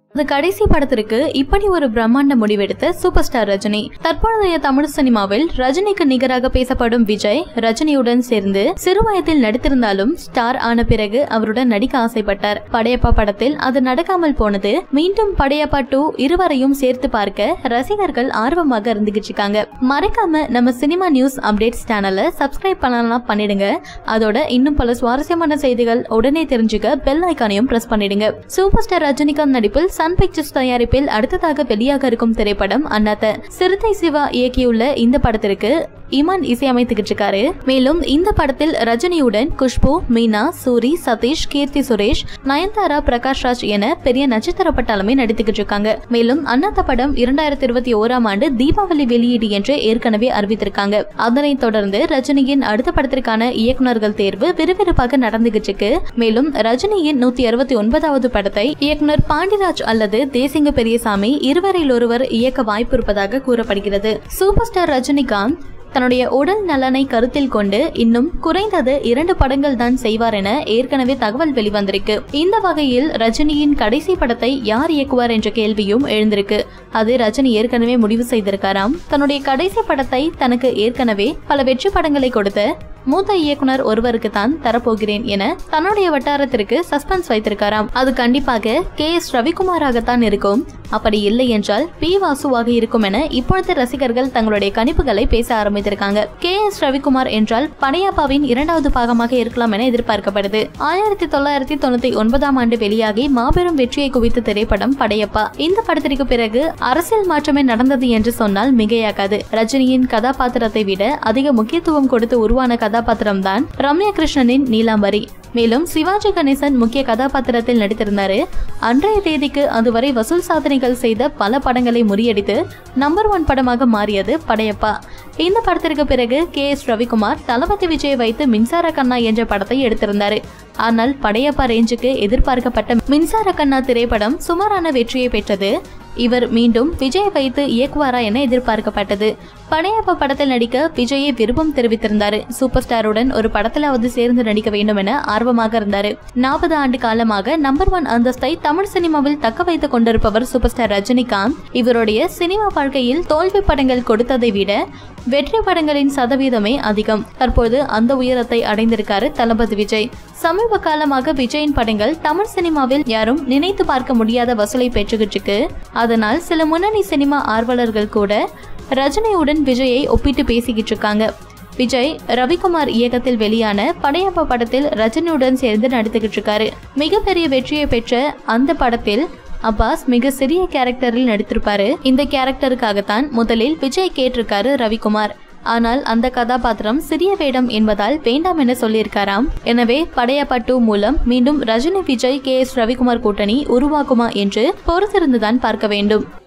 அந்த கடைசி படத்திற்கு இப்படி ஒரு பிரம்மாண்ட முடிவெடுத்த சூப்பர் ஸ்டார் ரஜினி தற்போதைய தமிழ் சினிமாவில் ரஜினிக்கு நிகராக பேசப்படும் விஜய் ரஜினியுடன் சேர்ந்து சிறுவயதில் நடித்திருந்தாலும் ஸ்டார் ஆன பிறகு அவருடன் நடிக்க ஆசைப்பட்டார் படையப்பா படத்தில் அது நடக்காமல் போனது மீண்டும் படையப்பா டூ இருவரையும் சேர்த்து பார்க்க ரசிகர்கள் ஆர்வமாக இருந்துகிட்டு இருக்காங்க மறக்காம நம்ம சினிமா நியூஸ் அப்டேட்ஸ் சேனலை சப்ஸ்கிரைப் பண்ணலாம் பண்ணிடுங்க அதோட இன்னும் பல சுவாரஸ்யமான செய்திகள் உடனே தெரிஞ்சுக்க பெல் ஐக்கானையும் பிரஸ் பண்ணிடுங்க சூப்பர் ஸ்டார் ரஜினிகாந்த் நடிப்பில் சன் பிக்சர்ஸ் தயாரிப்பில் அடுத்ததாக வெளியாக இருக்கும் திரைப்படம் அண்ணாத்த சிறுத்தை சிவா இயக்கியுள்ள இந்த படத்திற்கு இமான் இசையமைத்துக்கிட்டு இருக்காரு மேலும் இந்த படத்தில் ரஜினியுடன் குஷ்பு மீனா சூரி சதீஷ் கீர்த்தி சுரேஷ் நயன்தாரா பிரகாஷ் ராஜ் என பெரிய நட்சத்திர பட்டாளமே நடித்துக்கிட்டு இருக்காங்க மேலும் அண்ணாத்த படம் இரண்டாயிரத்தி இருபத்தி ஓராம் ஆண்டு தீபாவளி வெளியீடு என்று ஏற்கனவே அறிவித்திருக்காங்க அதனைத் தொடர்ந்து ரஜினியின் அடுத்த படத்திற்கான இயக்குனர்கள் தேர்வு விறுவிறுப்பாக நடந்துகிட்டு இருக்கு மேலும் ரஜினியின் நூத்தி அறுபத்தி ஒன்பதாவது படத்தை இயக்குனர் பாண்டிராஜ் அல்லது தேசிங்க பெரியசாமி இருவரில் ஒருவர் இயக்க வாய்ப்பு இருப்பதாக கூறப்படுகிறது சூப்பர் ஸ்டார் ரஜினிகாந்த் தன்னுடைய உடல் நலனை கருத்தில் கொண்டு இன்னும் குறைந்தது இரண்டு படங்கள் தான் செய்வார் என ஏற்கனவே தகவல் வெளிவந்திருக்கு இந்த வகையில் ரஜினியின் கடைசி படத்தை யார் இயக்குவார் என்ற கேள்வியும் எழுந்திருக்கு அது ரஜினி ஏற்கனவே முடிவு செய்திருக்காராம் தன்னுடைய கடைசி படத்தை தனக்கு ஏற்கனவே பல வெற்றி படங்களை கொடுத்த மூத்த இயக்குனர் ஒருவருக்கு தான் தரப்போகிறேன் என தன்னுடைய வட்டாரத்திற்கு சஸ்பென்ஸ் வைத்திருக்காராம் அது கண்டிப்பாக கே எஸ் ரவிக்குமாராகத்தான் இருக்கும் அப்படி இல்லை என்றால் பி வாசுவாக இருக்கும் என இப்பொழுது ரசிகர்கள் தங்களுடைய கணிப்புகளை பேச ஆரம்பித்திருக்காங்க கே எஸ் ரவிக்குமார் என்றால் படையப்பாவின் இரண்டாவது பாகமாக இருக்கலாம் என எதிர்பார்க்கப்படுது ஆயிரத்தி தொள்ளாயிரத்தி தொண்ணூத்தி ஒன்பதாம் ஆண்டு வெளியாகி மாபெரும் வெற்றியை குவித்த திரைப்படம் படையப்பா இந்த படத்திற்கு பிறகு அரசியல் மாற்றமே நடந்தது என்று சொன்னால் மிகையாகாது ரஜினியின் கதாபாத்திரத்தை விட அதிக முக்கியத்துவம் கொடுத்து உருவான கதாபாத்திரம் தான் ரம்யா கிருஷ்ணனின் நீலாம்பரி மேலும் சிவாஜி கணேசன் முக்கிய கதாபாத்திரத்தில் நடித்திருந்தாரு அன்றைய தேதிக்கு அதுவரை வசூல் சாதனைகள் செய்த பல படங்களை முறியடித்து நம்பர் ஒன் படமாக மாறியது படையப்பா இந்த படத்திற்கு பிறகு கே எஸ் ரவிக்குமார் தளபதி விஜய் வைத்து மின்சார கண்ணா என்ற படத்தை எடுத்திருந்தாரு ஆனால் படையப்பா ரேஞ்சுக்கு எதிர்பார்க்கப்பட்ட மின்சார கண்ணா திரைப்படம் சுமாரான வெற்றியை பெற்றது இவர் மீண்டும் விஜய் வைத்து இயக்குவாரா என எதிர்பார்க்கப்பட்டது படையப்பா படத்தில் நடிக்க விஜயை விருப்பம் தெரிவித்திருந்தாரு சூப்பர் ஸ்டாருடன் ஒரு படத்திலாவது சேர்ந்து நடிக்க வேண்டும் என ஆர்வமாக இருந்தாரு நாற்பது ஆண்டு காலமாக நம்பர் ஒன் அந்தஸ்தை தமிழ் சினிமாவில் தக்க வைத்துக் கொண்டிருப்பவர் சூப்பர் ஸ்டார் ரஜினிகாந்த் இவருடைய சினிமா வாழ்க்கையில் தோல்வி படங்கள் கொடுத்ததை விட வெற்றி படங்களின் சதவீதமே அதிகம் தற்போது அந்த உயரத்தை அடைந்திருக்காரு தளபதி விஜய் சமீப காலமாக விஜயின் படங்கள் தமிழ் சினிமாவில் யாரும் நினைத்து பார்க்க முடியாத வசூலை பெற்றுக்கிட்டு இருக்கு அதனால் சில முன்னணி சினிமா ஆர்வலர்கள் கூட ரஜினியுடன் விஜயை ஒப்பிட்டு பேசிக்கிட்டு இருக்காங்க விஜய் ரவிக்குமார் இயக்கத்தில் வெளியான படையப்பா படத்தில் ரஜினியுடன் சேர்ந்து நடித்துக்கிட்டு இருக்காரு மிகப்பெரிய வெற்றியை பெற்ற அந்த படத்தில் அப்பாஸ் மிக சிறிய கேரக்டரில் நடித்திருப்பாரு இந்த கேரக்டருக்காகத்தான் முதலில் விஜய் கேட்டிருக்காரு ரவிக்குமார் ஆனால் அந்த கதாபாத்திரம் சிறிய வேடம் என்பதால் வேண்டாம் என சொல்லியிருக்காராம் எனவே படையப்பா டூ மூலம் மீண்டும் ரஜினி விஜய் கே எஸ் ரவிக்குமார் கூட்டணி உருவாகுமா என்று பொறுத்திருந்துதான் பார்க்க வேண்டும்